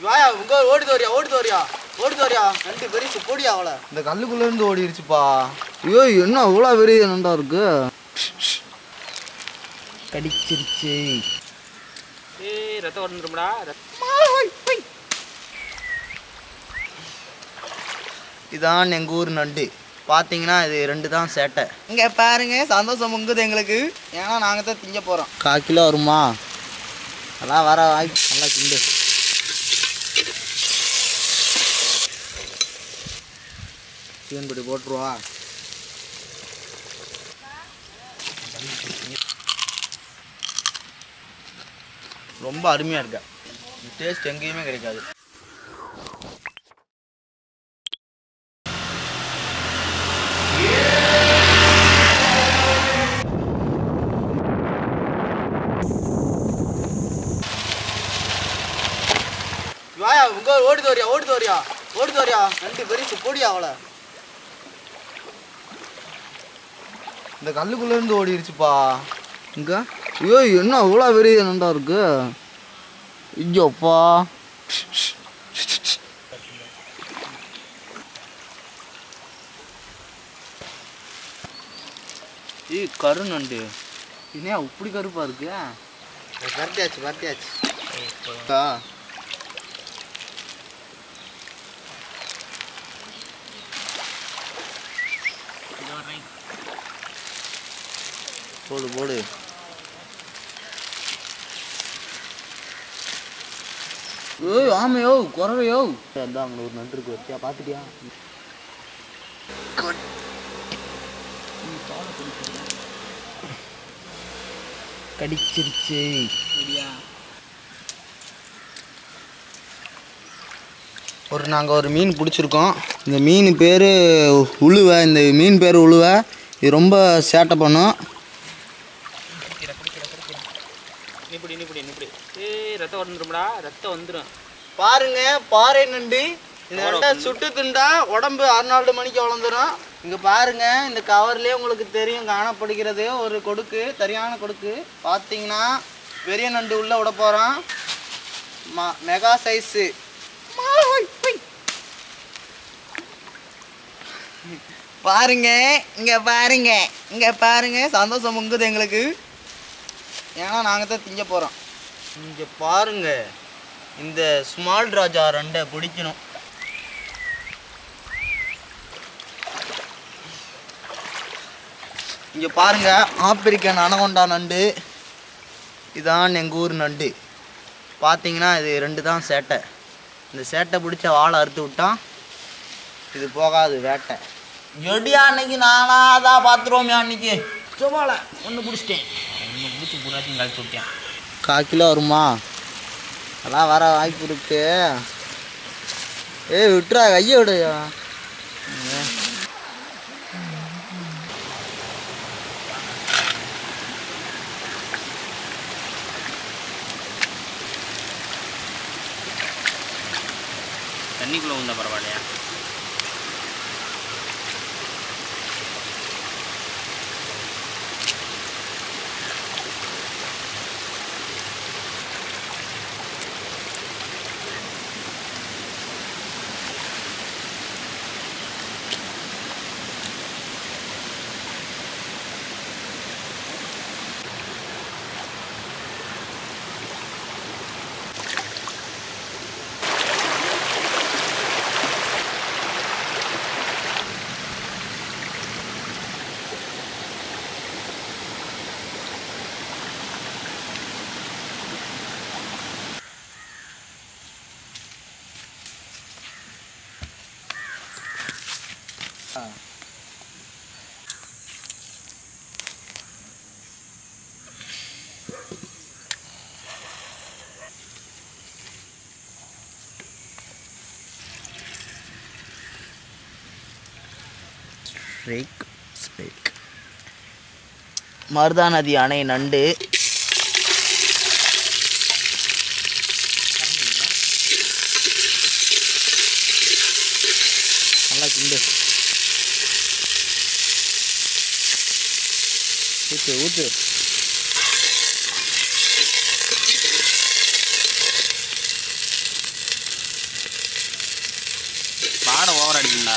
வாயா உங்க ஓடுது வரியா ஓடுது வரியா ஓடுது வரியா நண்டு பெருசு போடியா அவளை இந்த கல்லுக்குள்ள இருந்து ஓடிடுச்சுப்பா ஐயோ என்ன இவ்வளோ பெரிய நண்டா இருக்கு கடிச்சிருச்சு ஏய் ரத்தம் வந்துரும்டா இதான் எங்கள் ஊர் நண்டு பார்த்தீங்கன்னா இது ரெண்டு தான் சேட்டை இங்க பாருங்க சந்தோஷம் முங்குது எங்களுக்கு ஏன்னா நாங்க தான் திங்க போறோம் கால் கிலோ வருமா அதான் வர வாய்ப்பு நல்லா கிண்டு சிக்கன் பொடி போட்டுருவா ரொம்ப அருமையாக இருக்கா டேஸ்ட் எங்கேயுமே கிடைக்காது வாயா உங்க ஓடுது வரியா ஓடுது வரியா ஓடுது வரியா நண்டு பெருசு போடியா அவளை இந்த கல்லுக்குள்ள இருந்து ஓடிடுச்சுப்பா இங்க ஐயோ என்ன இவ்வளோ பெரிய நண்டா இருக்கு ஐயோப்பா ஏய் கரு நண்டு என்ன இப்படி கருப்பா இருக்கு வரட்டியாச்சு வரட்டியாச்சு அக்கா. போடு போடு ஏய் ஆமையோ குறவையோ அதான் அங்கே ஒரு நண்டு இருக்கு வச்சியா பார்த்துட்டியா கடிச்சிருச்சு ஒரு நாங்கள் ஒரு மீன் பிடிச்சிருக்கோம் இந்த மீன் பேர் உழுவை இந்த மீன் பேர் உழுவை இது ரொம்ப சேட்டை பண்ணும் நிப்படி நிப்படி நிப்படி ஏய் ரத்தம் வந்துரும்டா ரத்தம் வந்துரும் பாருங்க பாறை நண்டு இந்த நண்டை சுட்டு திண்டா உடம்பு அறுநாலு மணிக்கு வளர்ந்துரும் இங்க பாருங்க இந்த கவர்லயே உங்களுக்கு தெரியும் காணப்படுகிறது ஒரு கொடுக்கு சரியான கொடுக்கு பார்த்தீங்கன்னா பெரிய நண்டு உள்ள விட போறோம் ம- மெகா சைஸு பாருங்க இங்க பாருங்க இங்க பாருங்க சந்தோஷம் முங்குது எங்களுக்கு ஏன்னா நாங்க தான் திங்க போறோம் இங்க பாருங்க இந்த ஸ்மால் ராஜா ரெண்டை பிடிக்கணும் இங்கே பாருங்க ஆப்பிரிக்கன் அனகொண்டா நண்டு இதான் எங்கள் ஊர் நண்டு பார்த்தீங்கன்னா இது ரெண்டு தான் சேட்டை இந்த சேட்டை பிடிச்ச வாழை அறுத்து விட்டான் இது போகாது வேட்டை எடியா அன்னைக்கு நானா தான் பார்த்துருவோமே அன்னைக்கு சும்மால ஒன்று பிடிச்சிட்டேன் ஒன்று பூச்சி பூராத்தையும் கழிச்சு விட்டேன் கால் கிலோ வருமா அதான் வர வாய்ப்பு இருக்கு ஏய் விட்டுறா கையை விடுயா தண்ணிக்குள்ளே உண்டா பரவாயில்லையா ஸ்ட்ரேக் ஸ்பேக் மருதா நதி அணை நண்டு நல்லா கிண்டு ஊத்து ஊத்து பாடம் ஓவர் அடிக்குங்களா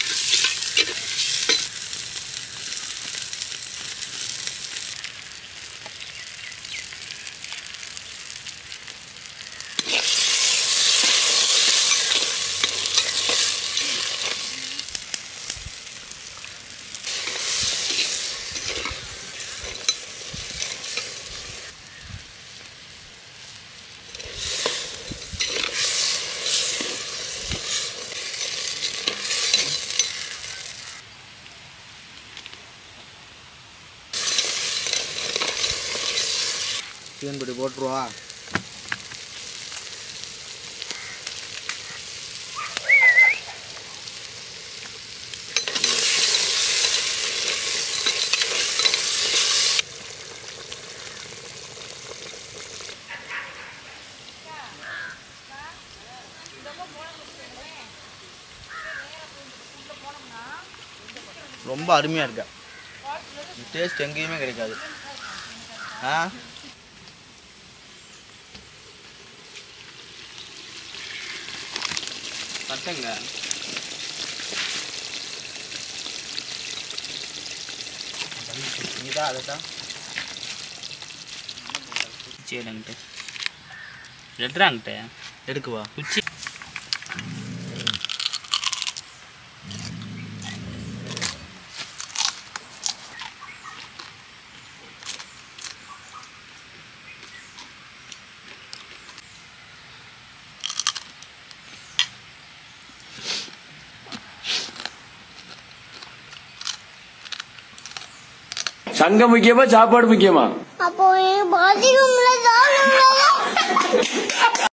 சிக்கன் பொடி போட்டுருவா ரொம்ப அருமையாக இருக்கா டேஸ்ட் எங்கேயுமே கிடைக்காது ஆ பத்தங்க நீதான் அதை தான் குச்சி எடுங்கிட்டு ரெட்ராங்கிட்ட எடுக்குவா குச்சி சங்கம் முக்கியமா சாப்பாடு முக்கியமா அப்போ என் பாத்ரூம்ல தான்